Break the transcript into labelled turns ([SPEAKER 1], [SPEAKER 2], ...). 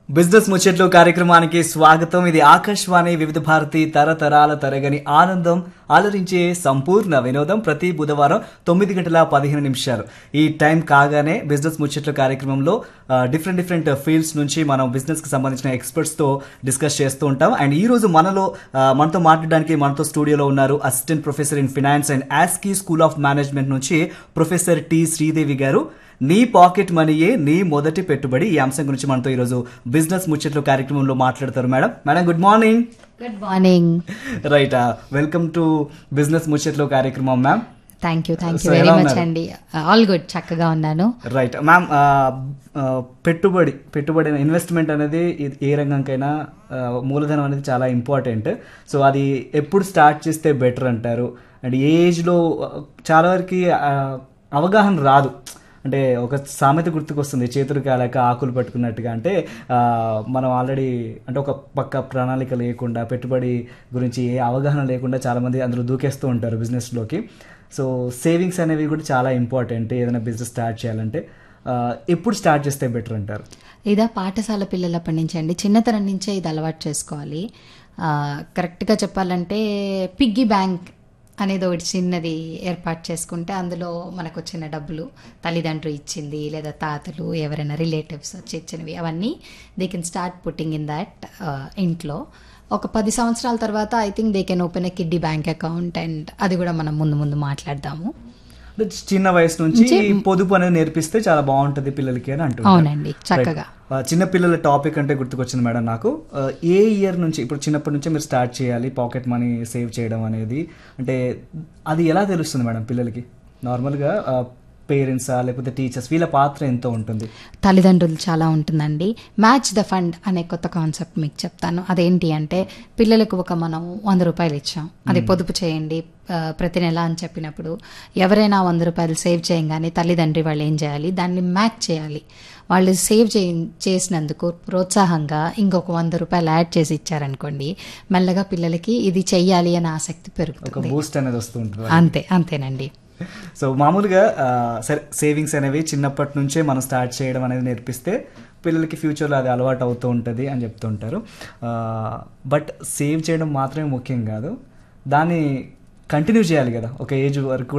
[SPEAKER 1] Business ముచ్చట్లు కార్యక్రమానికి స్వాగతం ఇది ఆకాశవాణి వివిధ భారతి తరతరాల తరగని ఆనందం ఆలరించే సంపూర్ణ వినోదం ప్రతి బుధవారం తొమ్మిది గంటల పదిహేను నిమిషాలు ఈ టైం కాగానే బిజినెస్ ముచ్చట్లు కార్యక్రమంలో డిఫరెంట్ డిఫరెంట్ ఫీల్డ్స్ నుంచి మనం బిజినెస్ కి సంబంధించిన ఎక్స్పర్ట్స్ తో డిస్కస్ చేస్తూ ఉంటాం అండ్ ఈ రోజు మనలో ఆ, మనతో మాట్లాడడానికి మనతో స్టూడియోలో ఉన్నారు assistant professor in finance and ASCI school of management నుంచి ప్రొఫెసర్ టి శ్రీదేవి గారు నీ పాకెట్ మనీయే నీ మొదటి పెట్టుబడి ఈ అంశం గురించి మనతో ఈరోజు బిజినెస్ ముచ్చట్లు కార్యక్రమంలో మాట్లాడతారు madam madam good morning
[SPEAKER 2] good morning
[SPEAKER 1] right welcome to business ముచ్చట్లు కార్యక్రమం ma'am
[SPEAKER 2] thank you thank you
[SPEAKER 1] So,
[SPEAKER 2] very
[SPEAKER 1] ఎలా
[SPEAKER 2] మచ్
[SPEAKER 1] ఉన్నారు?
[SPEAKER 2] అండి ఆల్ గుడ్ చక్కగా ఉన్నాను
[SPEAKER 1] రైట్ మ్యామ్ పెట్టుబడి పెట్టుబడి ఇన్వెస్ట్మెంట్ అనేది ఇది ఏ రంగంకైనా ఆ, మూలధనం అనేది చాలా ఇంపార్టెంట్ సో అది ఎప్పుడు స్టార్ట్ చేస్తే బెటర్ అంటారు అండ్ ఏ ఏజ్లో చాలా వరకు ఆ, అవగాహన రాదు అంటే ఒక సామెత గుర్తుకొస్తుంది చేతులు కాలేక ఆకులు పట్టుకున్నట్టుగా అంటే ఆ, మనం ఆల్రెడీ అంటే ఒక పక్క ప్రణాళిక లేకుండా పెట్టుబడి గురించి ఏ అవగాహన లేకుండా చాలామంది అందులో దూకేస్తూ ఉంటారు బిజినెస్లోకి సో సేవింగ్స్ అనేవి కూడా చాలా ఇంపార్టెంట్ ఏదైనా బిజినెస్ స్టార్ట్ చేయాలంటే ఆ, ఎప్పుడు స్టార్ట్ చేస్తే బెటర్ అంటారు
[SPEAKER 2] ఇదా పాఠశాల పిల్లలప్పటి నుంచి అండి చిన్నతనం నుంచే ఇది అలవాటు చేసుకోవాలి ఆ, కరెక్ట్గా చెప్పాలంటే పిగ్గీ బ్యాంక్ అనేది ఒకటి చిన్నది ఏర్పాటు చేసుకుంటే అందులో మనకు వచ్చిన డబ్బులు తల్లిదండ్రులు ఇచ్చింది లేదా తాతలు ఎవరైనా రిలేటివ్స్ వచ్చి ఇచ్చినవి అవన్నీ they can start putting in that ఇంట్లో ఒక పది సంవత్సరాల తర్వాత I think they can open a kiddie bank account and అది కూడా మనం ముందు ముందు మాట్లాడదాము
[SPEAKER 1] అంటే చిన్న వయసు నుంచి పొదుపు అనేది నేర్పిస్తే చాలా బాగుంటది పిల్లలకి అని అంటున్నారు
[SPEAKER 2] అవునండి చక్కగా
[SPEAKER 1] ఆ, చిన్న పిల్లల టాపిక్ అంటే గుర్తుకొచ్చింది మేడం నాకు ఆ, ఏ ఇయర్ నుంచి ఇప్పుడు చిన్నప్పటి నుంచే మీరు స్టార్ట్ చేయాలి పాకెట్ మనీ సేవ్ చేయడం అనేది అంటే అది ఎలా తెలుస్తుంది మేడం పిల్లలకి నార్మల్గా పేరెంట్సా లేకపోతే టీచర్స్ వీళ్ళ పాత్ర ఎంతో ఉంటుంది
[SPEAKER 2] తల్లిదండ్రులు చాలా ఉంటుందండి మ్యాచ్ ద ఫండ్ అనే కొత్త కాన్సెప్ట్ మీకు చెప్తాను అదేంటి అంటే పిల్లలకు ఒక మనం వంద రూపాయలు ఇచ్చాం అది పొదుపు చేయండి ఆ, ప్రతి నెల అని చెప్పినప్పుడు ఎవరైనా వంద రూపాయలు సేవ్ చేయంగానే తల్లిదండ్రి వాళ్ళు ఏం చేయాలి దాన్ని మ్యాచ్ చేయాలి వాళ్ళు సేవ్ చే చేసినందుకు ప్రోత్సాహంగా ఇంకొక వంద రూపాయలు యాడ్ చేసి ఇచ్చారనుకోండి మెల్లగా పిల్లలకి ఇది చెయ్యాలి అనే ఆసక్తి
[SPEAKER 1] ఒక
[SPEAKER 2] పెరుగుతుంది
[SPEAKER 1] బూస్ట్ అనేది వస్తూ ఉంటుంది
[SPEAKER 2] అంతే అంతేనండి
[SPEAKER 1] సో మామూలుగా ఆ, సరే సేవింగ్స్ అనేవి చిన్నప్పటి నుంచే మనం స్టార్ట్ చేయడం అనేది నేర్పిస్తే పిల్లలకి ఫ్యూచర్లో అది అలవాటు అవుతూ ఉంటుంది అని చెప్తుంటారు బట్ సేవ్ చేయడం మాత్రమే ముఖ్యం కాదు దాన్ని కంటిన్యూ చేయాలి కదా ఒక ఏజ్ వరకు